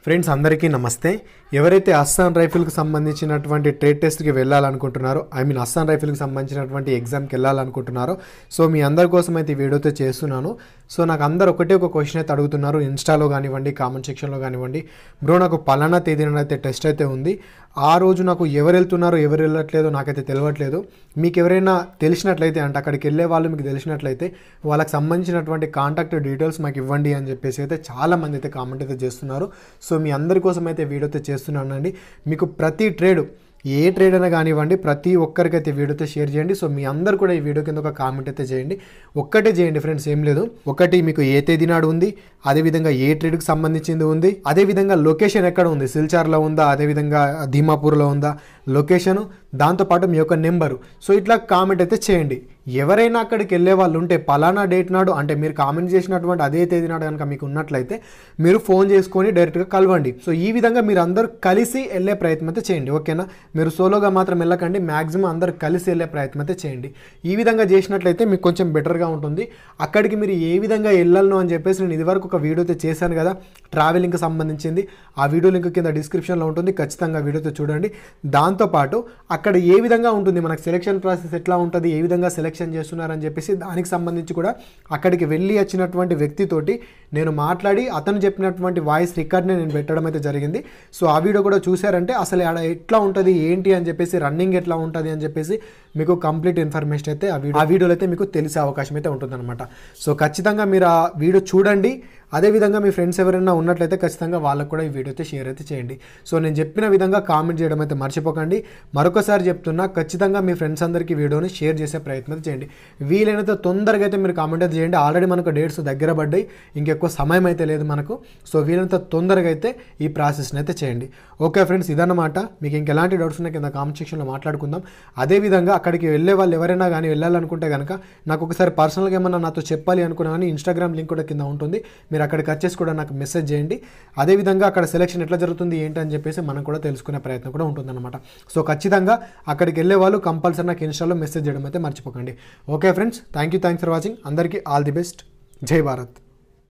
friends అందరికీ నమస్తే ఎవరైతే అస్సాం రైఫిల్కి సంబంధించినటువంటి ట్రేడ్ టెస్ట్కి వెళ్ళాలనుకుంటున్నారో ఐ మీన్ అస్సాం రైఫిల్కి సంబంధించినటువంటి ఎగ్జామ్కి వెళ్ళాలనుకుంటున్నారో సో మీ అందరి కోసం అయితే ఈ వీడియోతో చేస్తున్నాను సో నాకు అందరు ఒకటే ఒక క్వశ్చన్ అయితే అడుగుతున్నారు ఇన్స్టాలో కానివ్వండి కామెంట్ సెక్షన్లో కానివ్వండి బ్రో నాకు పలానా తేదీన అయితే టెస్ట్ అయితే ఉంది ఆ రోజు నాకు ఎవరు వెళ్తున్నారో ఎవరు వెళ్ళట్లేదో నాకైతే తెలియట్లేదు మీకు ఎవరైనా తెలిసినట్లయితే అంటే అక్కడికి వెళ్ళే వాళ్ళు మీకు తెలిసినట్లయితే వాళ్ళకి సంబంధించినటువంటి కాంటాక్ట్ డీటెయిల్స్ మాకు ఇవ్వండి అని చెప్పేసి అయితే చాలా మంది అయితే కామెంట్ అయితే చేస్తున్నారు సో మీ అందరి కోసం అయితే వీడియో అయితే చేస్తున్నానండి మీకు ప్రతి ట్రేడ్ ఏ ట్రేడ్ అయినా కానివ్వండి ప్రతి ఒక్కరికైతే వీడియోతో షేర్ చేయండి సో మీ అందరు కూడా ఈ వీడియో కింద ఒక కామెంట్ అయితే చేయండి ఒక్కటే చేయండి ఫ్రెండ్స్ ఏం లేదు ఒకటి మీకు ఏ తేదీ నాడు ఉంది అదేవిధంగా ఏ ట్రేడ్కి సంబంధించింది ఉంది అదేవిధంగా లొకేషన్ ఎక్కడ ఉంది సిల్చార్లో ఉందా అదేవిధంగా ధీమాపూర్లో ఉందా లొకేషను దాంతోపాటు మీ యొక్క నెంబరు సో ఇట్లా కామెంట్ అయితే చేయండి ఎవరైనా అక్కడికి వెళ్ళే వాళ్ళు ఉంటే పలానా డేట్ నాడు అంటే మీరు కామెంట్ చేసినటువంటి అదే తేదీ నాడు కనుక మీకు ఉన్నట్లయితే మీరు ఫోన్ చేసుకొని డైరెక్ట్గా కలవండి సో ఈ విధంగా మీరు అందరూ కలిసి వెళ్ళే ప్రయత్నం అయితే చేయండి ఓకేనా మీరు సోలోగా మాత్రం వెళ్ళకండి మ్యాక్సిమం అందరు కలిసి వెళ్ళే ప్రయత్నం అయితే చేయండి ఈ విధంగా చేసినట్లయితే మీకు కొంచెం బెటర్గా ఉంటుంది అక్కడికి మీరు ఏ విధంగా వెళ్ళాలను అని చెప్పేసి నేను ఇదివరకు ఒక వీడియో అయితే చేశాను కదా ట్రావెలింగ్కి సంబంధించింది ఆ వీడియో లింక్ కింద డిస్క్రిప్షన్లో ఉంటుంది ఖచ్చితంగా వీడియోతో చూడండి దాంతోపాటు అక్కడ ఏ విధంగా ఉంటుంది మనకు సెలెక్షన్ ప్రాసెస్ ఎట్లా ఉంటుంది ఏ విధంగా సెలెక్షన్ చేస్తున్నారని చెప్పేసి దానికి సంబంధించి కూడా అక్కడికి వెళ్ళి వచ్చినటువంటి వ్యక్తితోటి నేను మాట్లాడి అతను చెప్పినటువంటి వాయిస్ రికార్డ్ని నేను పెట్టడం అయితే జరిగింది సో ఆ వీడియో కూడా చూశారంటే అసలు ఆడ ఎట్లా ఉంటుంది ఏంటి అని చెప్పేసి రన్నింగ్ ఎట్లా ఉంటుంది అని చెప్పేసి మీకు కంప్లీట్ ఇన్ఫర్మేషన్ అయితే ఆ వీడియో ఆ వీడియోలో అయితే మీకు తెలిసే అవకాశం అయితే ఉంటుందన్నమాట సో ఖచ్చితంగా మీరు ఆ వీడియో చూడండి అదేవిధంగా మీ ఫ్రెండ్స్ ఎవరైనా ఉన్నట్లయితే ఖచ్చితంగా వాళ్ళకు కూడా ఈ వీడియో అయితే షేర్ అయితే చేయండి సో నేను చెప్పిన విధంగా కామెంట్ చేయడం అయితే మర్చిపోకండి మరొకసారి చెప్తున్నా ఖచ్చితంగా మీ ఫ్రెండ్స్ అందరికీ వీడియోని షేర్ చేసే ప్రయత్నం అయితే చేయండి వీలైనంత తొందరగా అయితే మీరు కామెంట్ అయితే చేయండి ఆల్రెడీ మనకు డేట్స్ దగ్గర పడ్డాయి ఇంకెక్కువ సమయం అయితే లేదు మనకు సో వీలైనంత తొందరగా అయితే ఈ ప్రాసెస్ని అయితే చేయండి ఓకే ఫ్రెండ్స్ ఇదన్నమాట మీకు ఇంకెలాంటి డౌట్స్ ఉన్నాయి కింద కామెంట్ సెక్షన్లో మాట్లాడుకుందాం అదేవిధంగా అక్కడికి వెళ్ళే వాళ్ళు ఎవరైనా కానీ వెళ్ళాలనుకుంటే కనుక నాకు ఒకసారి పర్సనల్గా ఏమన్నా నాతో చెప్పాలి అనుకున్నా కానీ ఇన్స్టాగ్రామ్ లింక్ కూడా కింద ఉంటుంది మీరు అక్కడికి వచ్చేసి కూడా నాకు మెసేజ్ చేయండి అదేవిధంగా అక్కడ సెలెక్షన్ ఎట్లా జరుగుతుంది ఏంటి అని చెప్పేసి మనం కూడా తెలుసుకునే ప్రయత్నం కూడా ఉంటుందన్నమాట సో ఖచ్చితంగా అక్కడికి వెళ్ళే వాళ్ళు కంపల్సరీ నాకు ఇన్స్టాలో మెసేజ్ చేయడం అయితే మర్చిపోకండి okay friends thank you thanks for watching అందరికీ all the best Jai Bharat